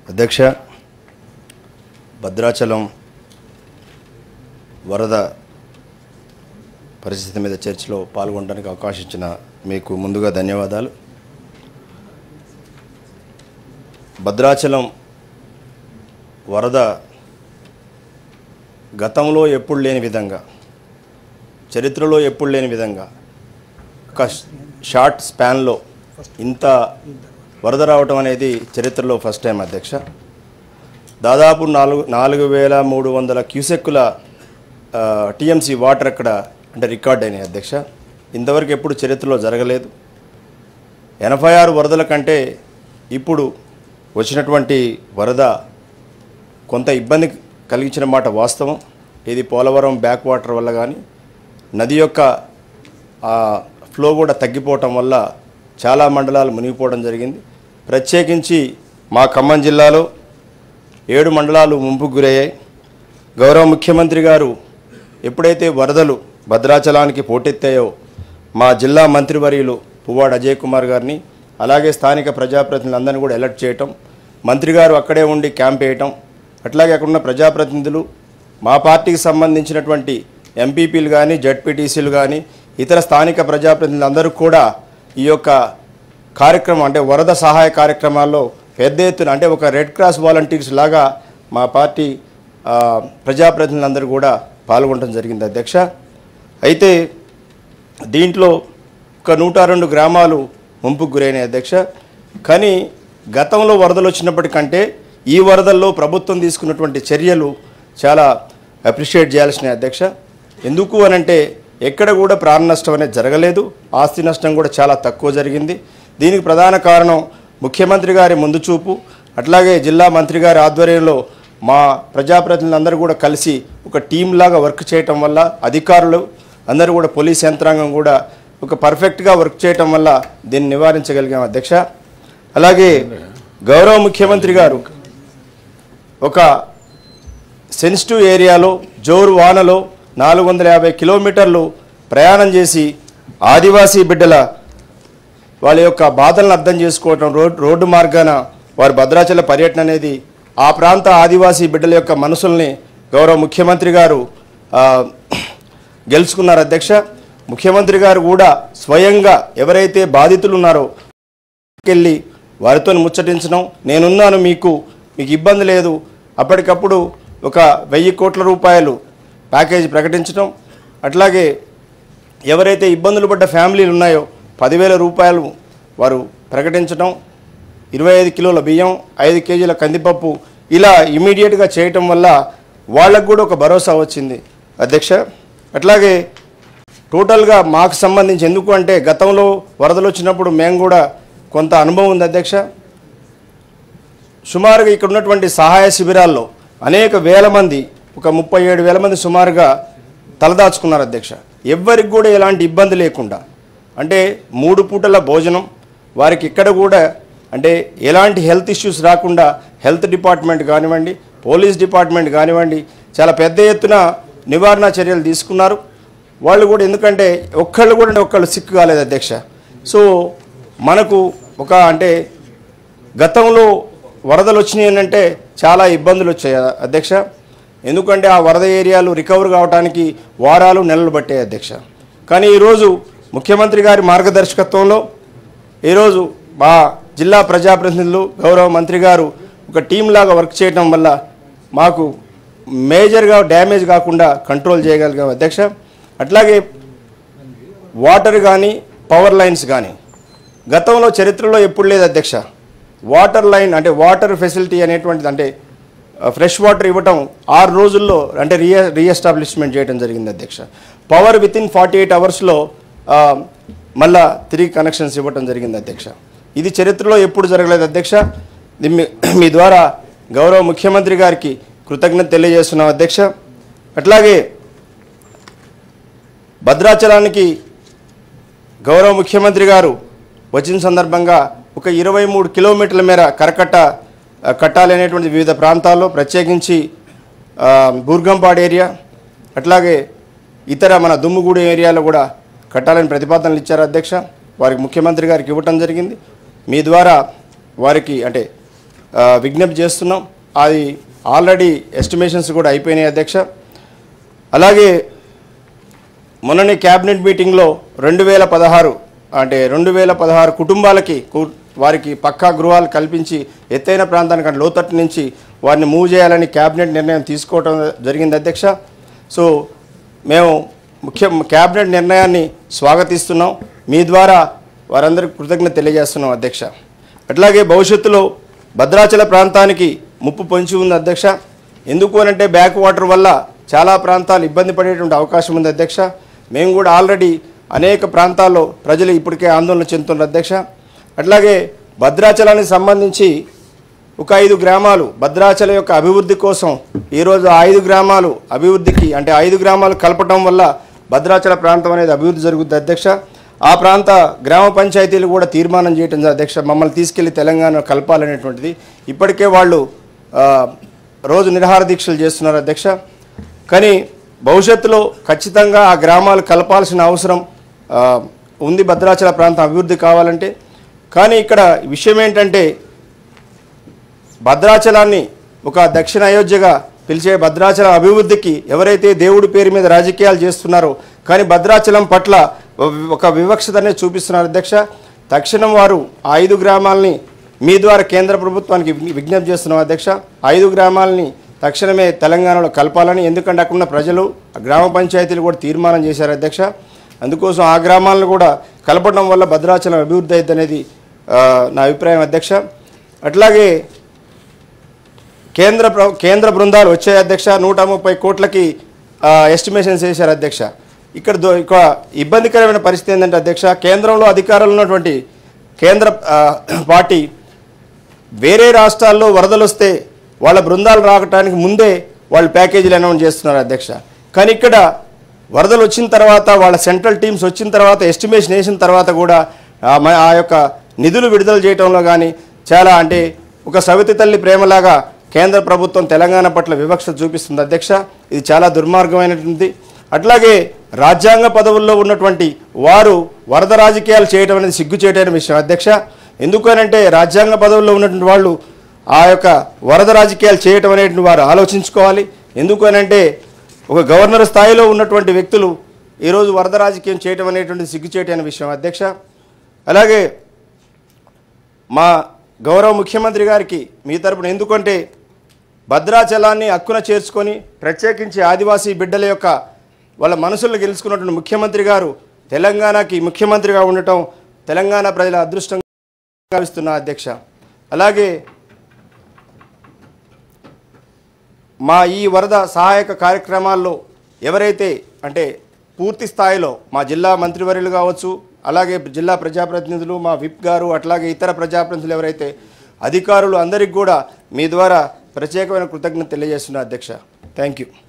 అధ్యక్ష భద్రాచలం వరద పరిస్థితి మీద చర్చలో పాల్గొనడానికి అవకాశం ఇచ్చిన మీకు ముందుగా ధన్యవాదాలు భద్రాచలం వరద గతంలో ఎప్పుడు లేని విధంగా చరిత్రలో ఎప్పుడు లేని విధంగా ఒక షార్ట్ స్పాన్లో ఇంత వరద రావటం అనేది చరిత్రలో ఫస్ట్ టైం అధ్యక్ష దాదాపు నాలుగు నాలుగు వేల మూడు వందల క్యూసెక్కుల టీఎంసీ వాటర్ అక్కడ అంటే రికార్డ్ అయినాయి అధ్యక్ష ఇంతవరకు ఎప్పుడు చరిత్రలో జరగలేదు ఎనభై ఆరు వరదల కంటే ఇప్పుడు వచ్చినటువంటి వరద కొంత ఇబ్బంది కలిగించిన మాట వాస్తవం ఇది పోలవరం బ్యాక్ వాటర్ వల్ల కానీ నది యొక్క ఆ ఫ్లో కూడా తగ్గిపోవటం వల్ల చాలా మండలాలు మునిగిపోవడం జరిగింది ప్రత్యేకించి మా ఖమ్మం జిల్లాలో ఏడు మండలాలు ముంపుకు గురయ్యాయి గౌరవ ముఖ్యమంత్రి గారు ఎప్పుడైతే వరదలు భద్రాచలానికి పోటెత్తాయో మా జిల్లా మంత్రివర్యులు పువ్వాడు అజయ్ కుమార్ గారిని అలాగే స్థానిక ప్రజాప్రతినిధులందరినీ కూడా అలర్ట్ చేయటం మంత్రి గారు అక్కడే ఉండి క్యాంప్ వేయటం అట్లాగే అక్కడ ఉన్న ప్రజాప్రతినిధులు మా పార్టీకి సంబంధించినటువంటి ఎంపీపీలు కానీ జడ్పీటీసీలు కానీ ఇతర స్థానిక ప్రజాప్రతినిధులు అందరూ కూడా ఈ యొక్క కార్యక్రమం అంటే వరద సహాయ కార్యక్రమాల్లో పెద్ద ఎత్తున అంటే ఒక రెడ్ క్రాస్ వాలంటీర్స్ లాగా మా పార్టీ ఆ, ప్రజాప్రతినిధులందరూ కూడా పాల్గొనడం జరిగింది అధ్యక్ష అయితే దీంట్లో ఒక నూట రెండు గ్రామాలు ముంపుకు గురైనాయి అధ్యక్ష కానీ గతంలో వరదలు వచ్చినప్పటికంటే ఈ వరదల్లో ప్రభుత్వం తీసుకున్నటువంటి చర్యలు చాలా అప్రిషియేట్ చేయాల్సిన అధ్యక్ష ఎందుకు అనంటే ఎక్కడ కూడా ప్రాణ నష్టం అనేది జరగలేదు ఆస్తి నష్టం కూడా చాలా తక్కువ జరిగింది దీనికి ప్రధాన కారణం ముఖ్యమంత్రి గారి ముందు చూపు అట్లాగే జిల్లా మంత్రి గారి ఆధ్వర్యంలో మా ప్రజాప్రతినిధులందరూ కూడా కలిసి ఒక టీం లాగా వర్క్ చేయటం వల్ల అధికారులు అందరూ కూడా పోలీస్ యంత్రాంగం కూడా ఒక పర్ఫెక్ట్గా వర్క్ చేయటం వల్ల దీన్ని నివారించగలిగాం అధ్యక్ష అలాగే గౌరవ ముఖ్యమంత్రి గారు ఒక సెన్సిటివ్ ఏరియాలో జోరు వానలో నాలుగు వందల యాభై కిలోమీటర్లు ప్రయాణం చేసి ఆదివాసీ బిడ్డల వాళ్ళ యొక్క బాధలను అర్థం చేసుకోవటం రోడ్ రోడ్డు మార్గాన వారి భద్రాచల పర్యటన అనేది ఆ ప్రాంత ఆదివాసీ బిడ్డల యొక్క మనసుల్ని గౌరవ ముఖ్యమంత్రి గారు ఆ, గెలుచుకున్నారు అధ్యక్ష ముఖ్యమంత్రి గారు కూడా స్వయంగా ఎవరైతే బాధితులు ఉన్నారో వెళ్ళి వారితో ముచ్చటించడం నేనున్నాను మీకు మీకు ఇబ్బంది లేదు అప్పటికప్పుడు ఒక వెయ్యి కోట్ల రూపాయలు ప్యాకేజీ ప్రకటించడం అట్లాగే ఎవరైతే ఇబ్బందులు పడ్డ ఫ్యామిలీలు ఉన్నాయో పదివేల రూపాయలు వారు ప్రకటించడం ఇరవై ఐదు కిలోల బియ్యం ఐదు కేజీల కందిపప్పు ఇలా ఇమీడియట్గా చేయటం వల్ల వాళ్ళకు కూడా ఒక భరోసా వచ్చింది అధ్యక్ష అట్లాగే టోటల్గా మాకు సంబంధించి ఎందుకు అంటే గతంలో వరదలు వచ్చినప్పుడు మేము కూడా కొంత అనుభవం ఉంది అధ్యక్ష సుమారుగా ఇక్కడ ఉన్నటువంటి సహాయ శిబిరాల్లో అనేక వేల మంది ఒక ముప్పై ఏడు వేల మంది సుమారుగా తలదాచుకున్నారు అధ్యక్ష ఎవ్వరికి కూడా ఎలాంటి ఇబ్బంది లేకుండా అంటే మూడు పూటల భోజనం వారికి ఇక్కడ కూడా అంటే ఎలాంటి హెల్త్ ఇష్యూస్ రాకుండా హెల్త్ డిపార్ట్మెంట్ కానివ్వండి పోలీస్ డిపార్ట్మెంట్ కానివ్వండి చాలా పెద్ద ఎత్తున నివారణ చర్యలు తీసుకున్నారు వాళ్ళు కూడా ఎందుకంటే ఒక్కళ్ళు కూడా ఒక్కళ్ళు సిక్ కాలేదు అధ్యక్ష సో మనకు ఒక అంటే గతంలో వరదలు వచ్చినాయి అంటే చాలా ఇబ్బందులు వచ్చాయి అధ్యక్ష ఎందుకంటే ఆ వరద ఏరియాలు రికవర్ కావడానికి వారాలు నెలలు పట్టాయి అధ్యక్ష కానీ ఈరోజు ముఖ్యమంత్రి గారి మార్గదర్శకత్వంలో ఈరోజు మా జిల్లా ప్రజాప్రతినిధులు గౌరవ మంత్రి గారు ఒక టీం లాగా వర్క్ చేయడం వల్ల మాకు మేజర్గా డ్యామేజ్ కాకుండా కంట్రోల్ చేయగలిగాం అధ్యక్ష అట్లాగే వాటర్ కానీ పవర్ లైన్స్ కానీ గతంలో చరిత్రలో ఎప్పుడు లేదు అధ్యక్ష వాటర్ లైన్ అంటే వాటర్ ఫెసిలిటీ అనేటువంటిది అంటే ఫ్రెష్ వాటర్ ఇవ్వటం ఆరు రోజుల్లో అంటే రీఎ రీఎస్టాబ్లిష్మెంట్ చేయడం జరిగింది అధ్యక్ష power within forty eight అవర్స్లో మళ్ళా తిరిగి కనెక్షన్స్ ఇవ్వటం జరిగింది అధ్యక్ష ఇది చరిత్రలో ఎప్పుడు జరగలేదు అధ్యక్ష ఇది మీ మీ ద్వారా గౌరవ ముఖ్యమంత్రి గారికి కృతజ్ఞత తెలియజేస్తున్నాం అధ్యక్ష అట్లాగే భద్రాచలానికి గౌరవ ముఖ్యమంత్రి గారు వచ్చిన సందర్భంగా ఒక ఇరవై మూడు కిలోమీటర్ల మేర కరకట్ట ఆ, కట్టాలి అనేటువంటి వివిధ ప్రాంతాల్లో ప్రత్యేకించి ఆ, బూర్గంపాడు ఏరియా అట్లాగే ఇతర మన దుమ్ముగూడెం ఏరియాలో కూడా కట్టాలని ప్రతిపాదనలు ఇచ్చారు అధ్యక్ష వారికి ముఖ్యమంత్రి గారికి ఇవ్వటం జరిగింది మీ ద్వారా వారికి అంటే ఆ, విజ్ఞప్తి చేస్తున్నాం అది ఆల్రెడీ ఎస్టిమేషన్స్ కూడా అయిపోయినాయి అధ్యక్ష అలాగే మొన్ననే క్యాబినెట్ మీటింగ్లో రెండు వేల పదహారు అంటే రెండు వేల పదహారు కుటుంబాలకి కు- వారికి పక్కా గృహాలు కల్పించి ఎత్తైన ప్రాంతానికి అంటే లోతట్టు నుంచి వారిని మూవ్ చేయాలని క్యాబినెట్ నిర్ణయం తీసుకోవడం జరిగింది అధ్యక్ష సో మేము ముఖ్య క్యాబినెట్ నిర్ణయాన్ని స్వాగతిస్తున్నాం మీ ద్వారా వారందరికీ కృతజ్ఞత తెలియజేస్తున్నాం అధ్యక్ష అట్లాగే భవిష్యత్తులో భద్రాచల ప్రాంతానికి ముప్పు పొంచి ఉంది అధ్యక్ష ఎందుకు అనంటే బ్యాక్ వాటర్ వల్ల చాలా ప్రాంతాలు ఇబ్బంది పడేటువంటి అవకాశం ఉంది అధ్యక్ష మేము కూడా ఆల్రెడీ అనేక ప్రాంతాల్లో ప్రజలు ఇప్పటికే ఆందోళన చెందుతున్నారు అధ్యక్ష అట్లాగే భద్రాచలానికి సంబంధించి ఒక ఐదు గ్రామాలు భద్రాచలం యొక్క అభివృద్ధి కోసం ఈరోజు ఆ ఐదు గ్రామాలు అభివృద్ధికి అంటే ఐదు గ్రామాలు కలపడం వల్ల భద్రాచల ప్రాంతం అనేది అభివృద్ధి జరుగుతుంది అధ్యక్ష ఆ ప్రాంత గ్రామ పంచాయతీలు కూడా తీర్మానం చేయటం జరిగింది అధ్యక్ష మమ్మల్ని తీసుకెళ్లి తెలంగాణ కలపాలనేటువంటిది ఇప్పటికే వాళ్ళు ఆ, రోజు నిరహార దీక్షలు చేస్తున్నారు అధ్యక్ష కానీ భవిష్యత్తులో ఖచ్చితంగా ఆ గ్రామాలు కలపాల్సిన అవసరం ఆ, ఉంది భద్రాచల ప్రాంతం అభివృద్ధి కావాలంటే కానీ ఇక్కడ విషయం ఏంటంటే భద్రాచలాన్ని ఒక దక్షిణ అయోధ్యగా పిలిచే భద్రాచలం అభివృద్ధికి ఎవరైతే దేవుడి పేరు మీద రాజకీయాలు చేస్తున్నారో కానీ భద్రాచలం పట్ల ఒక వివక్షతనే చూపిస్తున్నారు అధ్యక్ష తక్షణం వారు ఆ ఐదు గ్రామాలని మీ ద్వారా కేంద్ర ప్రభుత్వానికి విజ్ఞ- విజ్ఞప్తి చేస్తున్నాం అధ్యక్ష ఐదు గ్రామాలని తక్షణమే తెలంగాణలో కలపాలని ఎందుకంటే అక్కడున్న ప్రజలు ఆ గ్రామ పంచాయతీలు కూడా తీర్మానం చేశారు అధ్యక్ష అందుకోసం ఆ గ్రామాలను కూడా కలపడం వల్ల భద్రాచలం అభివృద్ధి అవుతుంది అనేది ఆ, నా అభిప్రాయం అధ్యక్ష అట్లాగే కేంద్ర ప్ర- కేంద్ర బృందాలు వచ్చాయి అధ్యక్ష నూట ముప్పై కోట్లకి ఆ, ఎస్టిమేషన్స్ వేశారు అధ్యక్ష ఇక్కడ దో ఇక ఇబ్బందికరమైన పరిస్థితి ఏంటంటే అధ్యక్ష కేంద్రంలో అధికారంలో ఉన్నటువంటి కేంద్ర ఆ, పార్టీ వేరే రాష్ట్రాల్లో వరదలు వస్తే వాళ్ళ బృందాలు రావటానికి ముందే వాళ్ళు ప్యాకేజీలు అనౌన్స్ చేస్తున్నారు అధ్యక్ష కానీ ఇక్కడ వరదలు వచ్చిన తర్వాత వాళ్ళ సెంట్రల్ టీమ్స్ వచ్చిన తర్వాత ఎస్టిమేషన్ వేసిన తర్వాత కూడా ఆ మ- ఆ యొక్క నిధులు విడుదల చేయడంలో కానీ చాలా అంటే ఒక సవితి తల్లి ప్రేమలాగా కేంద్ర ప్రభుత్వం తెలంగాణ పట్ల వివక్ష చూపిస్తుంది అధ్యక్ష ఇది చాలా దుర్మార్గమైనటువంటి అట్లాగే రాజ్యాంగ పదవుల్లో ఉన్నటువంటి వారు వరద రాజకీయాలు చేయడం అనేది సిగ్గు చేయడం విషయం అధ్యక్ష ఎందుకనంటే రాజ్యాంగ పదవుల్లో ఉన్నటువంటి వాళ్ళు ఆ యొక్క వరద రాజకీయాలు చేయటం అనేటువంటి వారు ఆలోచించుకోవాలి ఎందుకనంటే ఒక గవర్నర్ స్థాయిలో ఉన్నటువంటి వ్యక్తులు ఈరోజు వరద రాజకీయం చేయటం అనేటువంటి సిగ్గు చేయటం విషయం అధ్యక్ష అలాగే మా గౌరవ ముఖ్యమంత్రి గారికి మీ తరపున ఎందుకంటే భద్రాచలాన్ని హక్కున చేర్చుకొని ప్రత్యేకించి ఆదివాసీ బిడ్డల యొక్క వాళ్ళ మనసుల్లో గెలుచుకున్నటువంటి ముఖ్యమంత్రి గారు తెలంగాణకి ముఖ్యమంత్రిగా ఉండటం తెలంగాణ ప్రజల అదృష్టంగా భావిస్తున్నా అధ్యక్ష అలాగే మా ఈ వరద సహాయక కార్యక్రమాల్లో ఎవరైతే అంటే పూర్తి స్థాయిలో మా జిల్లా మంత్రివర్యులు కావచ్చు అలాగే జిల్లా ప్రజాప్రతినిధులు మా విప్ గారు అట్లాగే ఇతర ప్రజాప్రతినిధులు ఎవరైతే అధికారులు అందరికి కూడా మీ ద్వారా ప్రత్యేకమైన కృతజ్ఞత తెలియజేస్తున్నా అధ్యక్ష థ్యాంక్ యూ